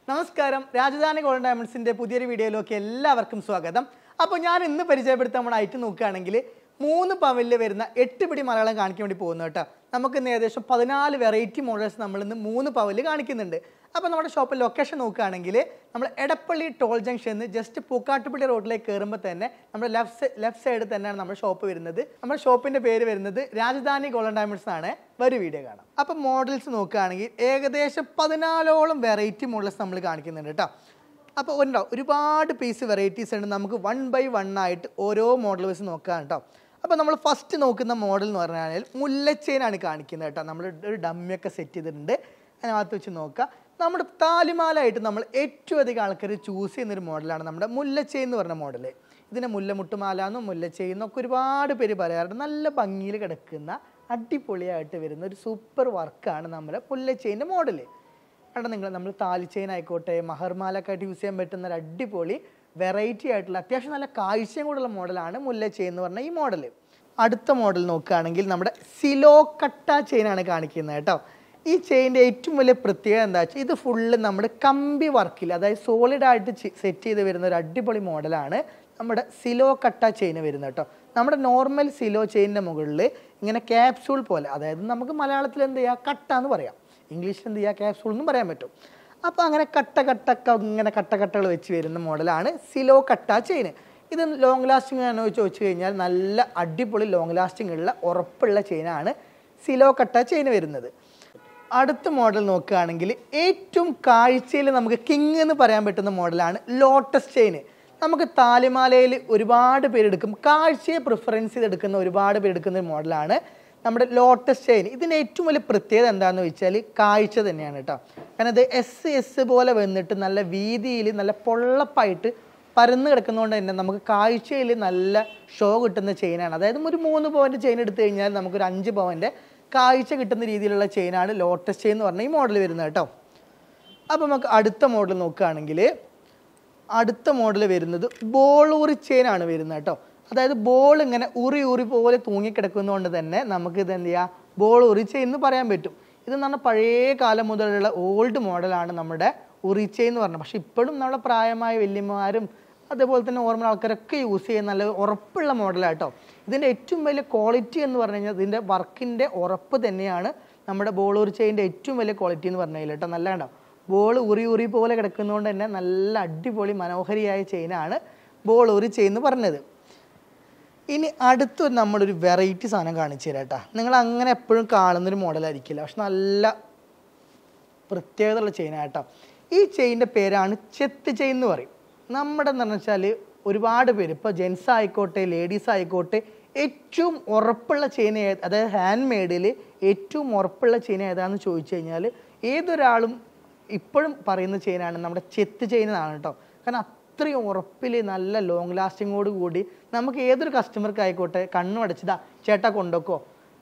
നമസ്കാരം രാജധാനി ഗോൾഡൻ ഡയമണ്ട്സിന്റെ പുതിയൊരു വീഡിയോയിലേക്ക് എല്ലാവർക്കും സ്വാഗതം അപ്പോൾ ഞാൻ ഇന്ന് പരിചയപ്പെടുത്താൻ നമ്മുടെ ഐറ്റം നോക്കുകയാണെങ്കിൽ മൂന്ന് പവനിൽ വരുന്ന എട്ട് പിടി മലയാളം കാണിക്കാൻ വേണ്ടി പോകുന്നു കേട്ടോ നമുക്ക് ഇന്ന് ഏകദേശം പതിനാല് വെറൈറ്റി മോഡൽസ് നമ്മൾ ഇന്ന് മൂന്ന് പവനിൽ കാണിക്കുന്നുണ്ട് അപ്പോൾ നമ്മുടെ ഷോപ്പിൽ ലൊക്കേഷൻ നോക്കുകയാണെങ്കിൽ നമ്മൾ എടപ്പള്ളി ടോൾ ജംഗ്ഷനിൽ ജസ്റ്റ് പൂക്കാട്ടുപള്ളി റോഡിലേക്ക് കയറുമ്പോൾ തന്നെ നമ്മുടെ ലെഫ്റ്റ് ലെഫ്റ്റ് സൈഡിൽ തന്നെയാണ് നമ്മുടെ ഷോപ്പ് വരുന്നത് നമ്മുടെ ഷോപ്പിന്റെ പേര് വരുന്നത് രാജധാനി ഗോൾഡൻ ഡയമണ്ട്സ് ആണ് ഒരു വീഡിയോ കാണാം അപ്പം മോഡൽസ് നോക്കുകയാണെങ്കിൽ ഏകദേശം പതിനാലോളം വെറൈറ്റി മോഡൽസ് നമ്മൾ കാണിക്കുന്നുണ്ട് കേട്ടോ അപ്പോൾ ഉണ്ടോ ഒരുപാട് പീസ് വെറൈറ്റീസ് ഉണ്ട് നമുക്ക് വൺ ബൈ വൺ ആയിട്ട് ഓരോ മോഡൽ വെച്ച് നോക്കാം കേട്ടോ അപ്പോൾ നമ്മൾ ഫസ്റ്റ് നോക്കുന്ന മോഡൽ എന്ന് പറഞ്ഞാൽ മുല്ലച്ചെയിനാണ് കാണിക്കുന്നത് കേട്ടോ നമ്മൾ ഒരു ഡമ്മിയൊക്കെ സെറ്റ് ചെയ്തിട്ടുണ്ട് അതിനകത്ത് വെച്ച് നോക്കാം നമ്മുടെ താലിമാലായിട്ട് നമ്മൾ ഏറ്റവും അധികം ആൾക്കാർ ചൂസ് ചെയ്യുന്നൊരു മോഡലാണ് നമ്മുടെ മുല്ലച്ചെയിൻ എന്ന് പറഞ്ഞ മോഡൽ ഇതിനെ മുല്ലമുട്ടുമാല എന്നും മുല്ലച്ചെയിൻ എന്നൊക്കെ ഒരുപാട് പേര് പറയാറുണ്ട് നല്ല ഭംഗിയിൽ കിടക്കുന്ന അടിപൊളിയായിട്ട് വരുന്ന ഒരു സൂപ്പർ വർക്കാണ് നമ്മുടെ മുല്ലച്ചെയിൻ്റെ മോഡൽ കണ്ട നിങ്ങൾ നമ്മൾ താലി ചെയിൻ ആയിക്കോട്ടെ മഹർമാലൊക്കെ ആയിട്ട് യൂസ് ചെയ്യാൻ പറ്റുന്ന ഒരു അടിപൊളി വെറൈറ്റി ആയിട്ടുള്ള അത്യാവശ്യം നല്ല കാഴ്ചയും കൂടെയുള്ള മോഡലാണ് മുല്ല ചെയിൻ എന്ന് പറഞ്ഞ ഈ മോഡൽ അടുത്ത മോഡൽ നോക്കുകയാണെങ്കിൽ നമ്മുടെ സിലോ കട്ട ചെയിനാണ് കാണിക്കുന്നത് കേട്ടോ ഈ ചെയിൻ്റെ ഏറ്റവും വലിയ പ്രത്യേകത എന്താ വെച്ചാൽ ഇത് ഫുള്ള് നമ്മുടെ കമ്പി വർക്കിൽ അതായത് സോളിഡ് ആയിട്ട് സെറ്റ് ചെയ്ത് വരുന്ന ഒരു അടിപൊളി മോഡലാണ് നമ്മുടെ സിലോ കട്ട ചെയിൻ വരുന്നത് കേട്ടോ നമ്മുടെ നോർമൽ സിലോ ചെയിനിൻ്റെ മുകളിൽ ഇങ്ങനെ ക്യാപ്സൂൾ പോലെ അതായത് നമുക്ക് മലയാളത്തിൽ എന്ത് ചെയ്യുക കട്ട എന്ന് പറയാം ഇംഗ്ലീഷിൽ എന്ത് ചെയ്യുക ക്യാപ്സൂൾ എന്നും പറയാൻ പറ്റും അപ്പോൾ അങ്ങനെ കട്ട കട്ടൊക്കെ ഇങ്ങനെ കട്ട കട്ടകൾ വെച്ച് വരുന്ന മോഡലാണ് സിലോ കട്ട ചെയിൻ ഇത് ലോങ് ലാസ്റ്റിംഗ് ആണോ എന്ന് ചോദിച്ചു കഴിഞ്ഞാൽ നല്ല അടിപൊളി ലോങ് ലാസ്റ്റിംഗ് ഉള്ള ഉറപ്പുള്ള ചെയിനാണ് സിലോ കട്ട ചെയിൻ വരുന്നത് അടുത്ത മോഡൽ നോക്കുകയാണെങ്കിൽ ഏറ്റവും കാഴ്ചയിൽ നമുക്ക് കിങ് എന്ന് പറയാൻ പറ്റുന്ന മോഡലാണ് ലോട്ടസ് ചെയിൻ നമുക്ക് താലിമാലയിൽ ഒരുപാട് പേരെടുക്കും കാഴ്ചയെ പ്രിഫറൻസ് ചെയ്തെടുക്കുന്ന ഒരുപാട് പേരെടുക്കുന്ന ഒരു മോഡലാണ് നമ്മുടെ ലോട്ടസ് ചെയിൻ ഇതിന് ഏറ്റവും വലിയ പ്രത്യേകത എന്താണെന്ന് വെച്ചാൽ കാഴ്ച തന്നെയാണ് കേട്ടോ കാരണം ഇത് എസ് എസ് പോലെ വന്നിട്ട് നല്ല വീതിയിൽ നല്ല പൊള്ളപ്പായിട്ട് പരന്ന് കിടക്കുന്നതുകൊണ്ട് തന്നെ നമുക്ക് കാഴ്ചയിൽ നല്ല ഷോ കിട്ടുന്ന ചെയിനാണ് അതായത് ഒരു മൂന്ന് പവൻ്റെ ചെയിൻ എടുത്തു കഴിഞ്ഞാൽ നമുക്കൊരു അഞ്ച് പവൻ്റെ കാഴ്ച കിട്ടുന്ന രീതിയിലുള്ള ചെയിനാണ് ലോട്ടസ് ചെയിൻ എന്ന് പറഞ്ഞ ഈ മോഡൽ വരുന്നത് കേട്ടോ അപ്പോൾ നമുക്ക് അടുത്ത മോഡൽ നോക്കുകയാണെങ്കിൽ അടുത്ത മോഡൽ വരുന്നത് ബോൾ ഉറി ചെയിൻ ആണ് വരുന്നത് കേട്ടോ അതായത് ബോൾ ഇങ്ങനെ ഉറി ഉറി പോലെ തൂങ്ങിക്കിടക്കുന്നതുകൊണ്ട് തന്നെ നമുക്ക് ഇത് എന്ത് ചെയ്യാം ബോൾ ഉറി ചെയിൻ എന്ന് പറയാൻ പറ്റും ഇതെന്ന് പറഞ്ഞാൽ പഴയ കാലം മുതലുള്ള ഓൾഡ് മോഡലാണ് നമ്മുടെ ഉറി ചെയിൻ എന്ന് പറഞ്ഞത് പക്ഷെ ഇപ്പോഴും നമ്മളെ പ്രായമായ വല്യമ്മമാരും അതേപോലെ തന്നെ ഓർമ്മ ആൾക്കാരൊക്കെ യൂസ് ചെയ്യുന്ന നല്ല ഉറപ്പുള്ള മോഡലാട്ടോ ഇതിൻ്റെ ഏറ്റവും വലിയ ക്വാളിറ്റി എന്ന് പറഞ്ഞു കഴിഞ്ഞാൽ ഇതിൻ്റെ വർക്കിൻ്റെ ഉറപ്പ് തന്നെയാണ് നമ്മുടെ ബോൾ ഉറി ചെയിൻ്റെ ഏറ്റവും വലിയ ക്വാളിറ്റി എന്ന് പറഞ്ഞു കഴിഞ്ഞാൽ കേട്ടോ നല്ല കണ്ടോ ബോൾ ഉറി ഉറി പോലെ കിടക്കുന്നതുകൊണ്ട് തന്നെ നല്ല അടിപൊളി മനോഹരിയായ ചെയിനാണ് ബോൾ ഉറി ചെയിൻ എന്ന് പറഞ്ഞത് ഇനി അടുത്തൊരു നമ്മളൊരു വെറൈറ്റി സാധനം കാണിച്ചു തരാം കേട്ടോ നിങ്ങൾ അങ്ങനെ എപ്പോഴും കാണുന്നൊരു മോഡലായിരിക്കില്ല പക്ഷെ നല്ല പ്രത്യേകതയുള്ള ചെയിനാട്ടോ ഈ ചെയിൻ്റെ പേരാണ് ചെത്ത് ചെയിൻ എന്ന് പറയും നമ്മുടെ എന്ന് വെച്ചാൽ ഒരുപാട് പേര് ഇപ്പോൾ ജെൻസ് ആയിക്കോട്ടെ ലേഡീസ് ആയിക്കോട്ടെ ഏറ്റവും ഉറപ്പുള്ള ചെയിൻ ഏത് അതായത് ഹാൻഡ് മെയ്ഡിൽ ഏറ്റവും ഉറപ്പുള്ള ചെയിൻ ഏതാണെന്ന് ചോദിച്ചു കഴിഞ്ഞാൽ ഏതൊരാളും ഇപ്പോഴും പറയുന്ന ചെയിനാണ് നമ്മുടെ ചെത്ത് ചെയിൻ എന്നാണ് കേട്ടോ കാരണം അത്രയും ഉറപ്പിൽ നല്ല ലോങ് ലാസ്റ്റിങ്ങോട് കൂടി നമുക്ക് ഏതൊരു കസ്റ്റമർക്ക് ആയിക്കോട്ടെ കണ്ണു അടച്ചതാ ചേട്ടാ കൊണ്ടോക്കോ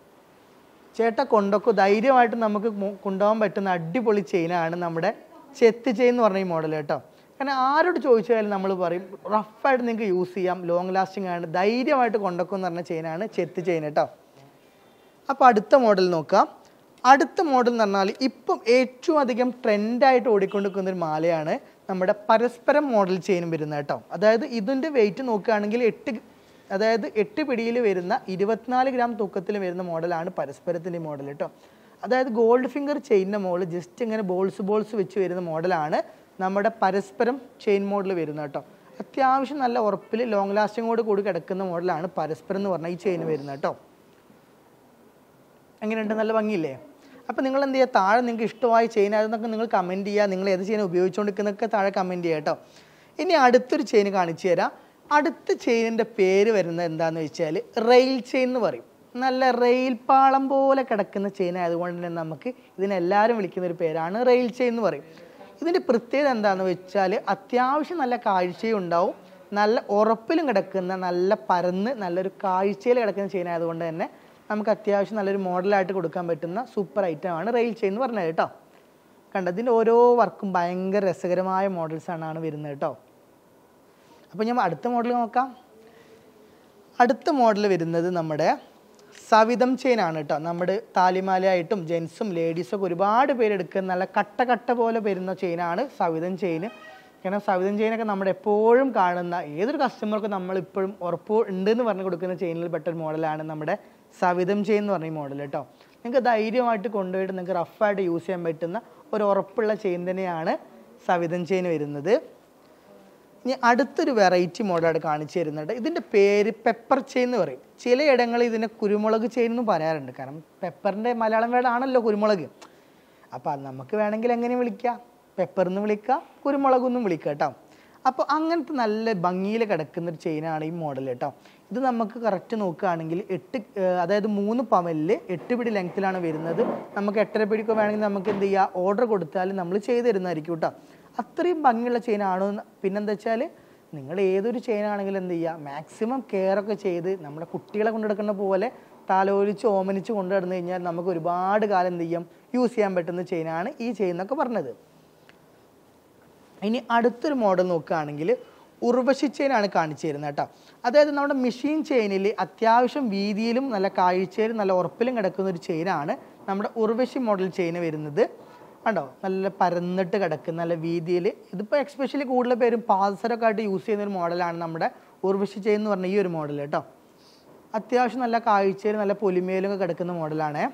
ചേട്ടാ കൊണ്ടൊക്കെ ധൈര്യമായിട്ട് നമുക്ക് മു- കൊണ്ടുപോകാൻ പറ്റുന്ന അടിപൊളി ചെയിനാണ് നമ്മുടെ ചെത്ത് ചെയിൻ എന്ന് പറഞ്ഞ ഈ മോഡൽ കേട്ടോ കാരണം ആരോട് ചോദിച്ചാലും നമ്മൾ പറയും റഫായിട്ട് നിങ്ങൾക്ക് യൂസ് ചെയ്യാം ലോങ് ലാസ്റ്റിംഗ് ആണ് ധൈര്യമായിട്ട് കൊണ്ടൊക്കെ എന്ന് പറഞ്ഞ ചെയിനാണ് ചെത്ത് ചെയിൻ കേട്ടോ അപ്പോൾ അടുത്ത മോഡൽ നോക്കാം അടുത്ത മോഡൽ എന്ന് പറഞ്ഞാൽ ഇപ്പം ഏറ്റവും അധികം ട്രെൻഡായിട്ട് ഓടിക്കൊണ്ടിരിക്കുന്ന ഒരു മാലയാണ് നമ്മുടെ പരസ്പരം മോഡൽ ചെയിനും വരുന്നത് കേട്ടോ അതായത് ഇതിൻ്റെ വെയിറ്റ് നോക്കുകയാണെങ്കിൽ എട്ട് അതായത് എട്ട് പിടിയിൽ വരുന്ന ഇരുപത്തിനാല് ഗ്രാം തൂക്കത്തിൽ വരുന്ന മോഡലാണ് പരസ്പരത്തിൻ്റെ മോഡൽ കേട്ടോ അതായത് ഗോൾഡ് ഫിംഗർ ചെയിനിൻ്റെ മോഡൽ ജസ്റ്റ് ഇങ്ങനെ ബോൾസ് ബോൾസ് വെച്ച് വരുന്ന മോഡലാണ് നമ്മുടെ പരസ്പരം ചെയിൻ മോഡൽ വരുന്നത് കേട്ടോ അത്യാവശ്യം നല്ല ഉറപ്പിൽ ലോങ് ലാസ്റ്റിങ്ങോട് കൂടി കിടക്കുന്ന മോഡലാണ് പരസ്പരം എന്ന് പറഞ്ഞ ഈ ചെയിൻ വരുന്നത് കേട്ടോ എങ്ങനെയുണ്ട് നല്ല ഭംഗിയില്ലേ അപ്പോൾ നിങ്ങൾ എന്ത് ചെയ്യുക താഴെ നിങ്ങൾക്ക് ഇഷ്ടമായ ചെയിൻ ആയിരുന്നൊക്കെ നിങ്ങൾ കമൻറ്റ് ചെയ്യുക നിങ്ങൾ ഏത് ചെയിൻ ഉപയോഗിച്ചുകൊണ്ടിരിക്കുന്നതൊക്കെ താഴെ കമൻറ്റ് ചെയ്യുക കേട്ടോ ഇനി അടുത്തൊരു ചെയിൻ കാണിച്ചു തരാം അടുത്ത ചെയിനിൻ്റെ പേര് വരുന്നത് എന്താണെന്ന് വെച്ചാൽ റെയിൽ ചെയിൻ എന്ന് പറയും നല്ല റെയിൽ പാളം പോലെ കിടക്കുന്ന ചെയിൻ ആയതുകൊണ്ട് തന്നെ നമുക്ക് ഇതിനെല്ലാവരും വിളിക്കുന്ന ഒരു പേരാണ് റെയിൽ ചെയിൻ എന്ന് പറയും ഇതിൻ്റെ പ്രത്യേകത എന്താണെന്ന് വെച്ചാൽ അത്യാവശ്യം നല്ല കാഴ്ചയും ഉണ്ടാവും നല്ല ഉറപ്പിലും കിടക്കുന്ന നല്ല പരന്ന് നല്ലൊരു കാഴ്ചയിൽ കിടക്കുന്ന ചെയിൻ ആയതുകൊണ്ട് തന്നെ നമുക്ക് അത്യാവശ്യം നല്ലൊരു മോഡലായിട്ട് കൊടുക്കാൻ പറ്റുന്ന സൂപ്പർ ഐറ്റമാണ് റെയിൽ ചെയിൻ എന്ന് പറഞ്ഞത് കേട്ടോ കണ്ടതിൻ്റെ ഓരോ വർക്കും ഭയങ്കര രസകരമായ മോഡൽസാണ് ആണ് വരുന്നത് കേട്ടോ അപ്പോൾ ഞാൻ അടുത്ത മോഡൽ നോക്കാം അടുത്ത മോഡൽ വരുന്നത് നമ്മുടെ സവിതം ചെയിനാണ് കേട്ടോ നമ്മുടെ താലിമാലയായിട്ടും ജെൻസും ലേഡീസും ഒക്കെ ഒരുപാട് പേര് എടുക്കുന്ന നല്ല കട്ട കട്ട പോലെ വരുന്ന ചെയിനാണ് സവിതം ചെയിൻ കാരണം സവിതം ചെയിനൊക്കെ നമ്മുടെ എപ്പോഴും കാണുന്ന ഏതൊരു കസ്റ്റമർക്കും നമ്മൾ ഇപ്പോഴും ഉറപ്പ് ഉണ്ട് എന്ന് പറഞ്ഞു കൊടുക്കുന്ന ചെയിനിൽ പെട്ട ഒരു മോഡലാണ് നമ്മുടെ സവിതം ചെയിൻ എന്ന് പറഞ്ഞ മോഡൽ കേട്ടോ നിങ്ങൾക്ക് ധൈര്യമായിട്ട് കൊണ്ടുപോയിട്ട് നിങ്ങൾക്ക് റഫായിട്ട് യൂസ് ചെയ്യാൻ പറ്റുന്ന ഒരു ഉറപ്പുള്ള ചെയിൻ തന്നെയാണ് സവിതം ചെയിൻ വരുന്നത് ഇനി അടുത്തൊരു വെറൈറ്റി മോഡലാണ് കാണിച്ചു തരുന്നുണ്ട് ഇതിൻ്റെ പേര് പെപ്പർ ചെയിൻ എന്ന് പറയും ചിലയിടങ്ങളിൽ ഇതിനെ കുരുമുളക് ചെയിൻ എന്ന് പറയാറുണ്ട് കാരണം പെപ്പറിൻ്റെ മലയാളം വേർഡാണല്ലോ കുരുമുളക് അപ്പോൾ അത് നമുക്ക് വേണമെങ്കിൽ എങ്ങനെ വിളിക്കാം പെപ്പർ എന്ന് വിളിക്കാം കുരുമുളക് എന്നും വിളിക്കാം കേട്ടോ അപ്പോൾ അങ്ങനത്തെ നല്ല ഭംഗിയിൽ കിടക്കുന്ന ഒരു ചെയിനാണ് ഈ മോഡൽ കേട്ടോ ഇത് നമുക്ക് കറക്റ്റ് നോക്കുകയാണെങ്കിൽ എട്ട് ഏർ അതായത് മൂന്ന് പവലിൽ എട്ട് പിടി ലെങ്ത്തിലാണ് വരുന്നത് നമുക്ക് എട്ടര പിടിക്കോ വേണമെങ്കിൽ നമുക്ക് എന്ത് ചെയ്യുക ഓർഡർ കൊടുത്താൽ നമ്മൾ ചെയ്തു തരുന്നതായിരിക്കും കേട്ടോ അത്രയും ഭംഗിയുള്ള ചെയിനാണോ എന്ന് പിന്നെന്താ വെച്ചാൽ നിങ്ങൾ ഏതൊരു ചെയിനാണെങ്കിലും എന്ത് ചെയ്യുക മാക്സിമം കെയർ ഒക്കെ ചെയ്ത് നമ്മുടെ കുട്ടികളെ കൊണ്ടെടുക്കുന്ന പോലെ താലോലിച്ച് ഓമനിച്ച് കൊണ്ടു നടന്നു കഴിഞ്ഞാൽ നമുക്ക് ഒരുപാട് കാലം എന്ത് ചെയ്യാം യൂസ് ചെയ്യാൻ പറ്റുന്ന ചെയിനാണ് ഈ ചെയിൻ എന്നൊക്കെ പറഞ്ഞത് ഇനി അടുത്തൊരു മോഡൽ നോക്കുകയാണെങ്കിൽ ഉർവശി ചെയിനാണ് കാണിച്ചു തരുന്നത് കേട്ടോ അതായത് നമ്മുടെ മെഷീൻ ചെയിനിൽ അത്യാവശ്യം വീതിയിലും നല്ല കാഴ്ചയിലും നല്ല ഉറപ്പിലും കിടക്കുന്ന ഒരു ചെയിനാണ് നമ്മുടെ ഉർവശി മോഡൽ ചെയിൻ വരുന്നത് കണ്ടോ നല്ല പരന്നിട്ട് കിടക്കുന്ന നല്ല വീതിയിൽ ഇതിപ്പോൾ എക്സ്പെഷ്യലി കൂടുതൽ പേരും പാദസരമൊക്കെ ആയിട്ട് യൂസ് ചെയ്യുന്ന ഒരു മോഡലാണ് നമ്മുടെ ഉർവശി ചെയിൻ എന്ന് പറഞ്ഞ ഈ ഒരു മോഡൽ കേട്ടോ അത്യാവശ്യം നല്ല കാഴ്ചയിൽ നല്ല പൊലിമയിലും ഒക്കെ കിടക്കുന്ന മോഡലാണ്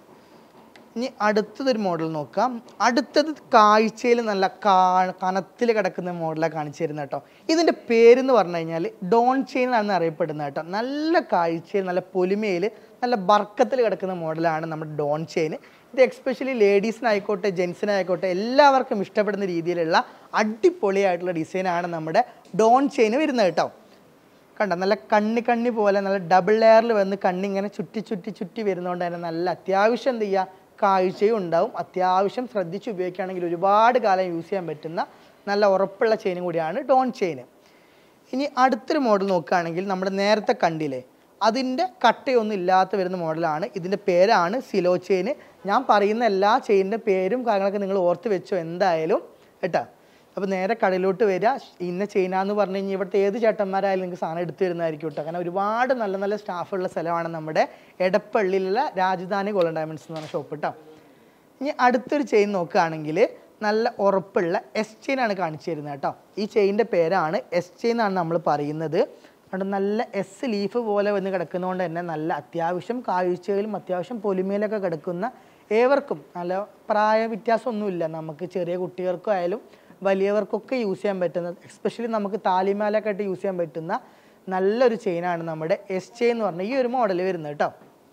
ഇനി അടുത്തതൊരു മോഡൽ നോക്കാം അടുത്തത് കാഴ്ചയിൽ നല്ല കാ കനത്തിൽ കിടക്കുന്ന മോഡലാണ് കാണിച്ചു തരുന്നത് കേട്ടോ ഇതിൻ്റെ പേരെന്ന് പറഞ്ഞു കഴിഞ്ഞാൽ ഡോൺ ചെയിൻ എന്നാണ് അറിയപ്പെടുന്നത് കേട്ടോ നല്ല കാഴ്ചയിൽ നല്ല പൊലിമയിൽ നല്ല ബർക്കത്തിൽ കിടക്കുന്ന മോഡലാണ് നമ്മുടെ ഡോൺ ചെയിൻ ഇത് എക്സ്പെഷ്യലി ലേഡീസിനായിക്കോട്ടെ ജെൻസിനായിക്കോട്ടെ എല്ലാവർക്കും ഇഷ്ടപ്പെടുന്ന രീതിയിലുള്ള അടിപൊളിയായിട്ടുള്ള ഡിസൈനാണ് നമ്മുടെ ഡോൺ ചെയിൻ വരുന്നത് കേട്ടോ കണ്ട നല്ല കണ്ണി കണ്ണി പോലെ നല്ല ഡബിൾ ലെയറിൽ വന്ന് കണ്ണിങ്ങനെ ചുറ്റി ചുറ്റി ചുറ്റി വരുന്നതുകൊണ്ട് തന്നെ നല്ല അത്യാവശ്യം എന്ത് ചെയ്യുക കാഴ്ചയും ഉണ്ടാവും അത്യാവശ്യം ശ്രദ്ധിച്ച് ഉപയോഗിക്കുകയാണെങ്കിൽ ഒരുപാട് കാലം യൂസ് ചെയ്യാൻ പറ്റുന്ന നല്ല ഉറപ്പുള്ള ചെയിനും കൂടിയാണ് ഡോൺ ചെയിൻ ഇനി അടുത്തൊരു മോഡൽ നോക്കുകയാണെങ്കിൽ നമ്മുടെ നേരത്തെ കണ്ടില്ലേ അതിൻ്റെ കട്ടയൊന്നും ഇല്ലാത്ത വരുന്ന മോഡലാണ് ഇതിൻ്റെ പേരാണ് സിലോ ചെയിൻ ഞാൻ പറയുന്ന എല്ലാ ചെയിനിൻ്റെ പേരും കാര്യങ്ങളൊക്കെ നിങ്ങൾ ഓർത്ത് വെച്ചോ എന്തായാലും കേട്ടോ അപ്പോൾ നേരെ കടയിലോട്ട് വരിക ഇന്ന ചെയിനാന്ന് പറഞ്ഞു കഴിഞ്ഞാൽ ഇവിടുത്തെ ഏത് ചേട്ടന്മാരായാലും നിങ്ങൾക്ക് സാധനം എടുത്തു തരുന്നതായിരിക്കും കേട്ടോ കാരണം ഒരുപാട് നല്ല നല്ല സ്റ്റാഫുള്ള സ്ഥലമാണ് നമ്മുടെ എടപ്പള്ളിയിലുള്ള രാജധാനി ഗോൾഡൻ ഡയമണ്ട്സ് എന്ന് പറഞ്ഞ ഷോപ്പ് കേട്ടോ ഇനി അടുത്തൊരു ചെയിൻ നോക്കുകയാണെങ്കിൽ നല്ല ഉറപ്പുള്ള എസ് ചെയിൻ ആണ് കാണിച്ചു തരുന്നത് കേട്ടോ ഈ ചെയിൻ്റെ പേരാണ് എസ് ചെയിൻ എന്നാണ് നമ്മൾ പറയുന്നത് അതുകൊണ്ട് നല്ല എസ് ലീഫ് പോലെ വന്ന് കിടക്കുന്നതുകൊണ്ട് തന്നെ നല്ല അത്യാവശ്യം കാഴ്ചയിലും അത്യാവശ്യം പൊലിമയിലൊക്കെ കിടക്കുന്ന ഏവർക്കും നല്ല പ്രായ വ്യത്യാസമൊന്നുമില്ല നമുക്ക് ചെറിയ കുട്ടികൾക്കും ആയാലും വലിയവർക്കൊക്കെ യൂസ് ചെയ്യാൻ പറ്റുന്ന എസ്പെഷ്യലി നമുക്ക് താലിമാലൊക്കെ ആയിട്ട് യൂസ് ചെയ്യാൻ പറ്റുന്ന നല്ലൊരു ചെയിനാണ് നമ്മുടെ എസ് ചെയിൻ എന്ന് പറഞ്ഞ ഈ ഒരു മോഡൽ വരുന്നത് കേട്ടോ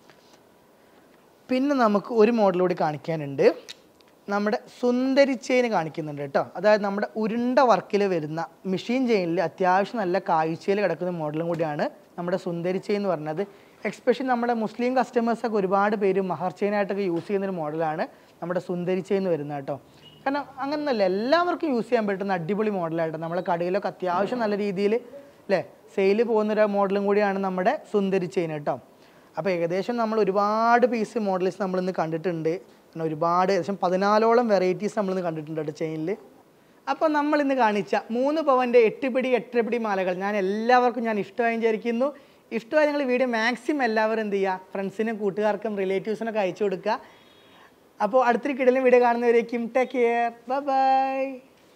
പിന്നെ നമുക്ക് ഒരു മോഡൽ കൂടി കാണിക്കാനുണ്ട് നമ്മുടെ സുന്ദരി ചെയിൻ കാണിക്കുന്നുണ്ട് കേട്ടോ അതായത് നമ്മുടെ ഉരുണ്ട വർക്കിൽ വരുന്ന മെഷീൻ ചെയിനിൽ അത്യാവശ്യം നല്ല കാഴ്ചയിൽ കിടക്കുന്ന മോഡലും കൂടിയാണ് നമ്മുടെ സുന്ദരി ചെയിൻ എന്ന് പറഞ്ഞത് എക്സ്പെഷ്യലി നമ്മുടെ മുസ്ലിം കസ്റ്റമേഴ്സൊക്കെ ഒരുപാട് പേര് മഹർ ചെയിനായിട്ടൊക്കെ യൂസ് ചെയ്യുന്ന ഒരു മോഡലാണ് നമ്മുടെ സുന്ദരി ചെയിൻ എന്ന് വരുന്നത് കേട്ടോ കാരണം അങ്ങനല്ല എല്ലാവർക്കും യൂസ് ചെയ്യാൻ പറ്റുന്ന അടിപൊളി മോഡലായിട്ട് നമ്മളെ കടയിലൊക്കെ അത്യാവശ്യം നല്ല രീതിയിൽ അല്ലേ സെയിൽ പോകുന്ന ഒരു മോഡലും കൂടിയാണ് നമ്മുടെ സുന്ദരി ചെയിൻ കേട്ടോ അപ്പോൾ ഏകദേശം നമ്മൾ ഒരുപാട് പീസ് മോഡൽസ് നമ്മളിന്ന് കണ്ടിട്ടുണ്ട് പിന്നെ ഒരുപാട് ഏകദേശം പതിനാലോളം വെറൈറ്റീസ് നമ്മളിന്ന് കണ്ടിട്ടുണ്ട് കേട്ടോ ചെയിനിൽ അപ്പോൾ നമ്മൾ ഇന്ന് കാണിച്ച മൂന്ന് പവൻ്റെ എട്ട് പിടി എട്ടര പിടി മാലകൾ ഞാൻ എല്ലാവർക്കും ഞാൻ ഇഷ്ടമായി വിചാരിക്കുന്നു ഇഷ്ടമായി നിങ്ങൾ വീഡിയോ മാക്സിമം എല്ലാവരും എന്ത് ചെയ്യുക ഫ്രണ്ട്സിനും കൂട്ടുകാർക്കും റിലേറ്റീവ്സിനൊക്കെ അയച്ചു കൊടുക്കുക അപ്പോൾ അടുത്തൊരു കിടലും വീഡിയോ കാണുന്നവരേക്കും ടേക്ക് കെയർ ബൈ